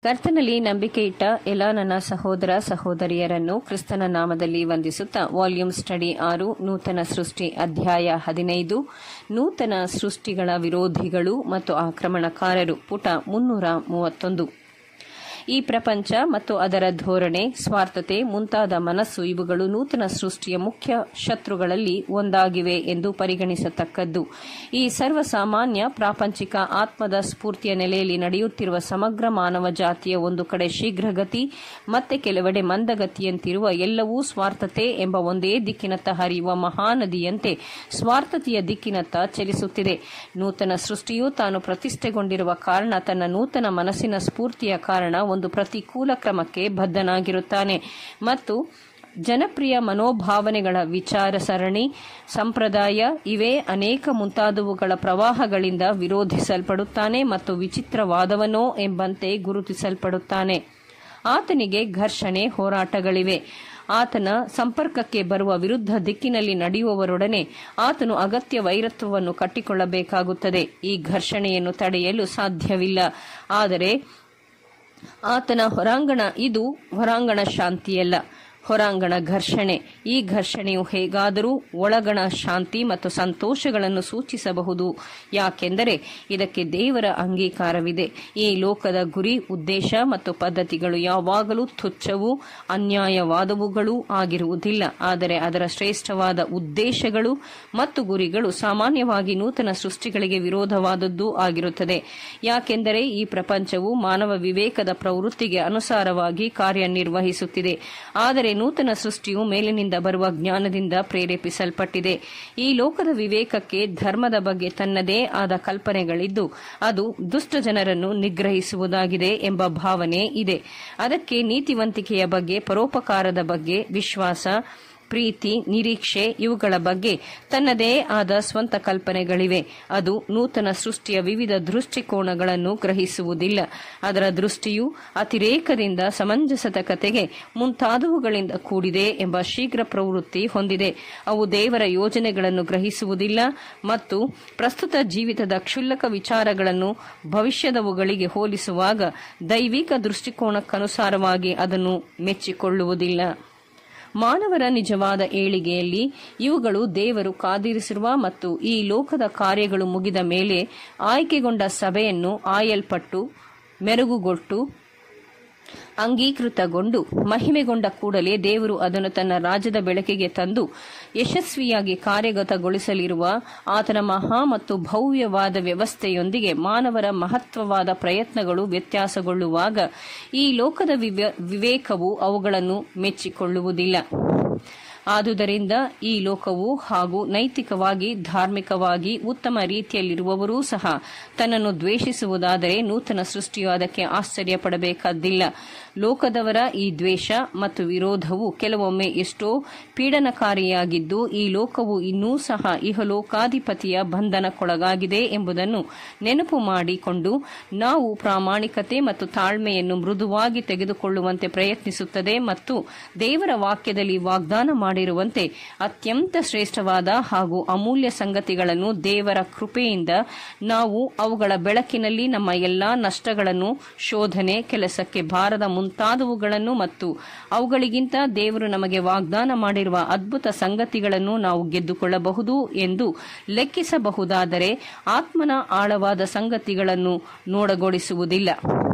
ಕರ್ತನಲ್ಲಿ ನಂಬಿಕೆ ಇಟ್ಟ ಎಲ್ಲ ನನ್ನ ಸಹೋದರ ಸಹೋದರಿಯರನ್ನು ಕ್ರಿಸ್ತನ ನಾಮದಲ್ಲಿ ವಂದಿಸುತ್ತಾ ವಾಲ್ಯೂಮ್ ಸ್ಟಡಿ ಆರು ನೂತನ ಸೃಷ್ಟಿ ಅಧ್ಯಾಯ ಹದಿನೈದು ನೂತನ ಸೃಷ್ಟಿಗಳ ವಿರೋಧಿಗಳು ಮತ್ತು ಆಕ್ರಮಣಕಾರರು ಪುಟ ಮುನ್ನೂರ ಮೂವತ್ತೊಂದು ಈ ಪ್ರಪಂಚ ಮತ್ತು ಅದರ ಧೋರಣೆ ಸ್ವಾರ್ಥತೆ ಮುಂತಾದ ಮನಸ್ಸು ಇವುಗಳು ನೂತನ ಸೃಷ್ಟಿಯ ಮುಖ್ಯ ಶತ್ರುಗಳಲ್ಲಿ ಒಂದಾಗಿವೆ ಎಂದು ಪರಿಗಣಿಸತಕ್ಕದ್ದು ಈ ಸರ್ವಸಾಮಾನ್ಯ ಪ್ರಾಪಂಚಿಕ ಆತ್ಮದ ಸ್ಫೂರ್ತಿಯ ನೆಲೆಯಲ್ಲಿ ನಡೆಯುತ್ತಿರುವ ಸಮಗ್ರ ಮಾನವ ಜಾತಿಯ ಒಂದು ಕಡೆ ಶೀಘ್ರಗತಿ ಮತ್ತೆ ಕೆಲವೆಡೆ ಮಂದಗತಿಯಂತಿರುವ ಎಲ್ಲವೂ ಸ್ವಾರ್ಥತೆ ಎಂಬ ಒಂದೇ ದಿಕ್ಕಿನತ್ತ ಹರಿಯುವ ಮಹಾನದಿಯಂತೆ ಸ್ವಾರ್ಥತೆಯ ದಿಕ್ಕಿನತ್ತ ಚಲಿಸುತ್ತಿದೆ ನೂತನ ಸೃಷ್ಟಿಯು ತಾನು ಪ್ರತಿಷ್ಠೆಗೊಂಡಿರುವ ಕಾರಣ ತನ್ನ ನೂತನ ಮನಸ್ಸಿನ ಸ್ಫೂರ್ತಿಯ ಕಾರಣ ಒಂದು ಪ್ರತಿಕೂಲ ಕ್ರಮಕ್ಕೆ ಬದ್ಧನಾಗಿರುತ್ತಾನೆ ಮತ್ತು ಜನಪ್ರಿಯ ಮನೋಭಾವನೆಗಳ ವಿಚಾರ ಸರಣಿ ಸಂಪ್ರದಾಯ ಇವೇ ಅನೇಕ ಮುಂತಾದವುಗಳ ಪ್ರವಾಹಗಳಿಂದ ವಿರೋಧಿಸಲ್ಪಡುತ್ತಾನೆ ಮತ್ತು ವಿಚಿತ್ರವಾದವನೋ ಎಂಬಂತೆ ಗುರುತಿಸಲ್ಪಡುತ್ತಾನೆ ಆತನಿಗೆ ಘರ್ಷಣೆ ಹೋರಾಟಗಳಿವೆ ಆತನ ಸಂಪರ್ಕಕ್ಕೆ ಬರುವ ವಿರುದ್ಧ ದಿಕ್ಕಿನಲ್ಲಿ ನಡೆಯುವವರೊಡನೆ ಆತನು ಅಗತ್ಯ ವೈರತ್ವವನ್ನು ಕಟ್ಟಿಕೊಳ್ಳಬೇಕಾಗುತ್ತದೆ ಈ ಘರ್ಷಣೆಯನ್ನು ತಡೆಯಲು ಸಾಧ್ಯವಿಲ್ಲ ಆದರೆ ಆತನ ಹೊರಾಂಗಣ ಇದು ಹೊರಾಂಗಣ ಶಾಂತಿಯಲ್ಲ ಹೊರಾಂಗಣ ಘರ್ಷಣೆ ಈ ಘರ್ಷಣೆಯು ಹೇಗಾದರೂ ಒಳಗಣ ಶಾಂತಿ ಮತ್ತು ಸಂತೋಷಗಳನ್ನು ಸೂಚಿಸಬಹುದು ಯಾಕೆಂದರೆ ಇದಕ್ಕೆ ದೇವರ ಅಂಗೀಕಾರವಿದೆ ಈ ಲೋಕದ ಗುರಿ ಉದ್ದೇಶ ಮತ್ತು ಪದ್ಧತಿಗಳು ಯಾವಾಗಲೂ ತುಚ್ಛವೂ ಅನ್ಯಾಯವಾದವುಗಳೂ ಆಗಿರುವುದಿಲ್ಲ ಆದರೆ ಅದರ ಶ್ರೇಷ್ಠವಾದ ಉದ್ದೇಶಗಳು ಮತ್ತು ಗುರಿಗಳು ಸಾಮಾನ್ಯವಾಗಿ ನೂತನ ಸೃಷ್ಟಿಗಳಿಗೆ ವಿರೋಧವಾದದ್ದೂ ಆಗಿರುತ್ತದೆ ಯಾಕೆಂದರೆ ಈ ಪ್ರಪಂಚವು ಮಾನವ ವಿವೇಕದ ಪ್ರವೃತ್ತಿಗೆ ಅನುಸಾರವಾಗಿ ಕಾರ್ಯನಿರ್ವಹಿಸುತ್ತಿದೆ ಆದರೆ ನೂತನ ಸೃಷ್ಟಿಯು ಮೇಲಿನಿಂದ ಬರುವ ಜ್ಞಾನದಿಂದ ಪ್ರೇರೇಪಿಸಲ್ಪಟ್ಟಿದೆ ಈ ಲೋಕದ ವಿವೇಕಕ್ಕೆ ಧರ್ಮದ ಬಗ್ಗೆ ತನ್ನದೇ ಆದ ಕಲ್ಪನೆಗಳಿದ್ದು ಅದು ದುಷ್ಟ ಜನರನ್ನು ನಿಗ್ರಹಿಸುವುದಾಗಿದೆ ಎಂಬ ಭಾವನೆ ಇದೆ ಅದಕ್ಕೆ ನೀತಿವಂತಿಕೆಯ ಬಗ್ಗೆ ಪರೋಪಕಾರದ ಬಗ್ಗೆ ವಿಶ್ವಾಸ ಪ್ರೀತಿ ನಿರೀಕ್ಷೆ ಇವುಗಳ ಬಗ್ಗೆ ತನ್ನದೇ ಆದ ಸ್ವಂತ ಕಲ್ಪನೆಗಳಿವೆ ಅದು ನೂತನ ಸೃಷ್ಟಿಯ ವಿವಿಧ ದೃಷ್ಟಿಕೋನಗಳನ್ನು ಗ್ರಹಿಸುವುದಿಲ್ಲ ಅದರ ದೃಷ್ಟಿಯು ಅತಿರೇಕದಿಂದ ಸಮಂಜಸತಕತೆಗೆ ಮುಂತಾದವುಗಳಿಂದ ಕೂಡಿದೆ ಎಂಬ ಶೀಘ್ರ ಪ್ರವೃತ್ತಿ ಹೊಂದಿದೆ ಅವು ದೇವರ ಯೋಜನೆಗಳನ್ನು ಗ್ರಹಿಸುವುದಿಲ್ಲ ಮತ್ತು ಪ್ರಸ್ತುತ ಜೀವಿತದ ಕ್ಷುಲ್ಲಕ ವಿಚಾರಗಳನ್ನು ಭವಿಷ್ಯದವುಗಳಿಗೆ ಹೋಲಿಸುವಾಗ ದೈವಿಕ ದೃಷ್ಟಿಕೋನಕ್ಕನುಸಾರವಾಗಿ ಅದನ್ನು ಮೆಚ್ಚಿಕೊಳ್ಳುವುದಿಲ್ಲ ಮಾನವರ ನಿಜವಾದ ಏಳಿಗೆಯಲ್ಲಿ ಇವುಗಳು ದೇವರು ಕಾದಿರಿಸಿರುವ ಮತ್ತು ಈ ಲೋಕದ ಕಾರ್ಯಗಳು ಮುಗಿದ ಮೇಲೆ ಆಯ್ಕೆಗೊಂಡ ಸಭೆಯನ್ನು ಆಯಲ್ಪಟ್ಟು ಮೆರುಗುಗೊಟ್ಟು ಅಂಗೀಕೃತಗೊಂಡು ಮಹಿಮೆಗೊಂಡ ಕೂಡಲೇ ದೇವರು ಅದನ್ನು ತನ್ನ ರಾಜ್ಯದ ಬೆಳಕಿಗೆ ತಂದು ಯಶಸ್ವಿಯಾಗಿ ಕಾರ್ಯಗತಗೊಳಿಸಲಿರುವ ಆತನ ಮಹಾ ಮತ್ತು ಭವ್ಯವಾದ ವ್ಯವಸ್ಥೆಯೊಂದಿಗೆ ಮಾನವರ ಮಹತ್ವವಾದ ಪ್ರಯತ್ನಗಳು ವ್ಯತ್ಯಾಸಗೊಳ್ಳುವಾಗ ಈ ಲೋಕದ ವಿವೇಕವು ಅವುಗಳನ್ನು ಮೆಚ್ಚಿಕೊಳ್ಳುವುದಿಲ್ಲ ಆದುದರಿಂದ ಈ ಲೋಕವು ಹಾಗೂ ನೈತಿಕವಾಗಿ ಧಾರ್ಮಿಕವಾಗಿ ಉತ್ತಮ ರೀತಿಯಲ್ಲಿರುವವರೂ ಸಹ ತನ್ನನ್ನು ದ್ವೇಷಿಸುವುದಾದರೆ ನೂತನ ಸೃಷ್ಟಿಯು ಅದಕ್ಕೆ ಆಶ್ಚರ್ಯ ಪಡಬೇಕಾದ್ದಿಲ್ಲ ಲೋಕದವರ ಈ ದ್ವೇಷ ಮತ್ತು ವಿರೋಧವು ಕೆಲವೊಮ್ಮೆ ಎಷ್ಟೋ ಪೀಡನಕಾರಿಯಾಗಿದ್ದು ಈ ಲೋಕವು ಇನ್ನೂ ಸಹ ಇಹಲೋಕಾಧಿಪತಿಯ ಬಂಧನಕ್ಕೊಳಗಾಗಿದೆ ಎಂಬುದನ್ನು ನೆನಪು ಮಾಡಿಕೊಂಡು ನಾವು ಪ್ರಾಮಾಣಿಕತೆ ಮತ್ತು ತಾಳ್ಮೆಯನ್ನು ಮೃದುವಾಗಿ ತೆಗೆದುಕೊಳ್ಳುವಂತೆ ಪ್ರಯತ್ನಿಸುತ್ತದೆ ಮತ್ತು ದೇವರ ವಾಕ್ಯದಲ್ಲಿ ವಾಗ್ದಾನ ಮಾಡಿರುವಂತೆ ಅತ್ಯಂತ ಶ್ರೇಷ್ಠವಾದ ಹಾಗೂ ಅಮೂಲ್ಯ ಸಂಗತಿಗಳನ್ನು ದೇವರ ಕೃಪೆಯಿಂದ ನಾವು ಅವುಗಳ ಬೆಳಕಿನಲ್ಲಿ ನಮ್ಮ ಎಲ್ಲಾ ನಷ್ಟಗಳನ್ನು ಶೋಧನೆ ಕೆಲಸಕ್ಕೆ ಬಾರದ ಮುಂತಾದವುಗಳನ್ನು ಮತ್ತು ಅವುಗಳಿಗಿಂತ ದೇವರು ನಮಗೆ ವಾಗ್ದಾನ ಮಾಡಿರುವ ಅದ್ಭುತ ಸಂಗತಿಗಳನ್ನು ನಾವು ಗೆದ್ದುಕೊಳ್ಳಬಹುದು ಎಂದು ಲೆಕ್ಕಿಸಬಹುದಾದರೆ ಆತ್ಮನ ಆಳವಾದ ಸಂಗತಿಗಳನ್ನು ನೋಡಗೊಳಿಸುವುದಿಲ್ಲ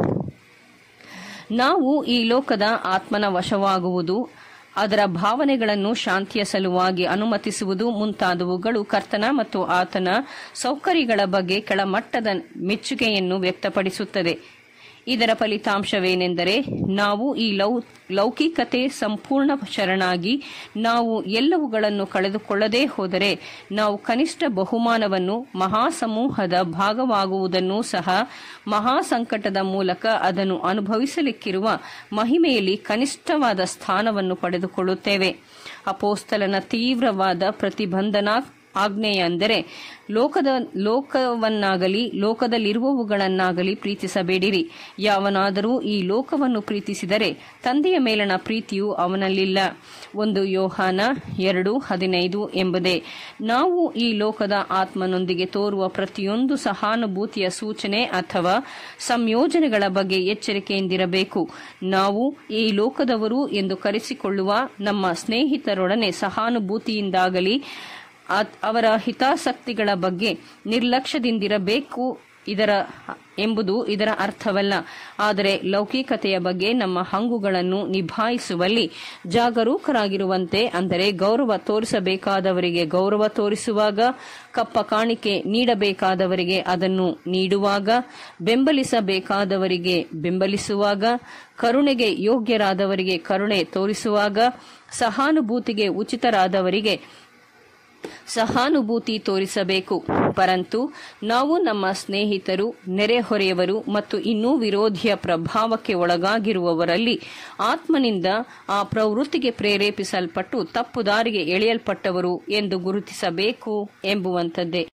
ನಾವು ಈ ಲೋಕದ ಆತ್ಮನ ವಶವಾಗುವುದು ಅದರ ಭಾವನೆಗಳನ್ನು ಶಾಂತಿಯ ಸಲುವಾಗಿ ಅನುಮತಿಸುವುದು ಮುಂತಾದವುಗಳು ಕರ್ತನ ಮತ್ತು ಆತನ ಸೌಕರ್ಯಗಳ ಬಗ್ಗೆ ಕೆಳಮಟ್ಟದ ಮೆಚ್ಚುಗೆಯನ್ನು ವ್ಯಕ್ತಪಡಿಸುತ್ತದೆ ಇದರ ಫಲಿತಾಂಶವೇನೆಂದರೆ ನಾವು ಈ ಲೌ ಲೌಕಿಕತೆ ಸಂಪೂರ್ಣ ಶರಣಾಗಿ ನಾವು ಎಲ್ಲವುಗಳನ್ನು ಕಳೆದುಕೊಳ್ಳದೇ ಹೋದರೆ ನಾವು ಕನಿಷ್ಠ ಬಹುಮಾನವನ್ನು ಮಹಾಸಮೂಹದ ಭಾಗವಾಗುವುದನ್ನು ಸಹ ಮಹಾಸಂಕಟದ ಮೂಲಕ ಅದನ್ನು ಅನುಭವಿಸಲಿಕ್ಕಿರುವ ಮಹಿಮೆಯಲ್ಲಿ ಕನಿಷ್ಠವಾದ ಸ್ಥಾನವನ್ನು ಪಡೆದುಕೊಳ್ಳುತ್ತೇವೆ ಅಪೋಸ್ತಲನ ತೀವ್ರವಾದ ಪ್ರತಿಬಂಧನಾ ಆಜ್ಞೆಯ ಅಂದರೆ ಲೋಕದ ಲೋಕವನ್ನಾಗಲಿ ಲೋಕದಲ್ಲಿರುವವುಗಳನ್ನಾಗಲಿ ಪ್ರೀತಿಸಬೇಡಿರಿ ಯಾವನಾದರೂ ಈ ಲೋಕವನ್ನು ಪ್ರೀತಿಸಿದರೆ ತಂದೆಯ ಮೇಲಣ ಪ್ರೀತಿಯು ಅವನಲ್ಲಿಲ್ಲ ಒಂದು ಯೋಹಾನ ಎರಡು ಹದಿನೈದು ಎಂಬುದೇ ನಾವು ಈ ಲೋಕದ ಆತ್ಮನೊಂದಿಗೆ ತೋರುವ ಪ್ರತಿಯೊಂದು ಸಹಾನುಭೂತಿಯ ಸೂಚನೆ ಅಥವಾ ಸಂಯೋಜನೆಗಳ ಬಗ್ಗೆ ಎಚ್ಚರಿಕೆಯಿಂದಿರಬೇಕು ನಾವು ಈ ಲೋಕದವರು ಎಂದು ಕರೆಸಿಕೊಳ್ಳುವ ನಮ್ಮ ಸ್ನೇಹಿತರೊಡನೆ ಸಹಾನುಭೂತಿಯಿಂದಾಗಲಿ ಅತ್- ಅವರ ಹಿತಾಸಕ್ತಿಗಳ ಬಗ್ಗೆ ನಿರ್ಲಕ್ಷ್ಯದಿಂದಿರಬೇಕು ಇದರ ಎಂಬುದು ಇದರ ಅರ್ಥವಲ್ಲ ಆದರೆ ಲೌಕಿಕತೆಯ ಬಗ್ಗೆ ನಮ್ಮ ಹಂಗುಗಳನ್ನು ನಿಭಾಯಿಸುವಲ್ಲಿ ಜಾಗರೂಕರಾಗಿರುವಂತೆ ಅಂದರೆ ಗೌರವ ತೋರಿಸಬೇಕಾದವರಿಗೆ ಗೌರವ ತೋರಿಸುವಾಗ ಕಪ್ಪ ಕಾಣಿಕೆ ನೀಡಬೇಕಾದವರಿಗೆ ಅದನ್ನು ನೀಡುವಾಗ ಬೆಂಬಲಿಸಬೇಕಾದವರಿಗೆ ಬೆಂಬಲಿಸುವಾಗ ಕರುಣೆಗೆ ಯೋಗ್ಯರಾದವರಿಗೆ ಕರುಣೆ ತೋರಿಸುವಾಗ ಸಹಾನುಭೂತಿಗೆ ಉಚಿತರಾದವರಿಗೆ ಸಹಾನುಭೂತಿ ತೋರಿಸಬೇಕು ಪರಂತು ನಾವು ನಮ್ಮ ಸ್ನೇಹಿತರು ನೆರೆಹೊರೆಯವರು ಮತ್ತು ಇನ್ನೂ ವಿರೋಧಿಯ ಪ್ರಭಾವಕ್ಕೆ ಒಳಗಾಗಿರುವವರಲ್ಲಿ ಆತ್ಮನಿಂದ ಆ ಪ್ರವೃತ್ತಿಗೆ ಪ್ರೇರೇಪಿಸಲ್ಪಟ್ಟು ತಪ್ಪು ದಾರಿಗೆ ಎಳೆಯಲ್ಪಟ್ಟವರು ಎಂದು ಗುರುತಿಸಬೇಕು ಎಂಬುವಂಥದ್ದೇ